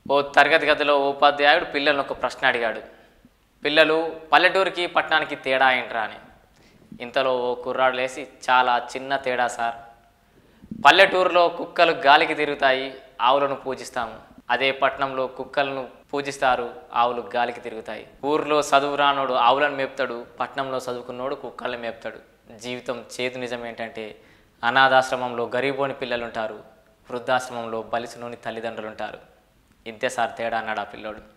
ఓ తరగతి గదిలో ఓ ఉపాధ్యాయుడు పిల్లలను ఒక ప్రశ్న అడిగాడు పిల్లలు పల్లెటూరికి పట్టణానికి తేడా ఏంట్రా అని ఇంతలో ఓ కుర్రాడు లేచి చాలా చిన్న తేడా సార్ పల్లెటూరులో కుక్కలు గాలికి తిరుగుతాయి ఆవులను పూజిస్తాము అదే పట్టణంలో కుక్కలను పూజిస్తారు ఆవులు గాలికి తిరుగుతాయి ఊర్లో చదువు రానోడు ఆవులను మేపుతాడు పట్టణంలో చదువుకున్నోడు కుక్కల్ని మేపుతాడు జీవితం చేదు నిజం ఏంటంటే అనాథాశ్రమంలో గరీబోని పిల్లలు ఉంటారు వృద్ధాశ్రమంలో బలిసినోని తల్లిదండ్రులు ఉంటారు ఇంతే సార్ తేడా అన్నాడు ఆ పిల్లోడు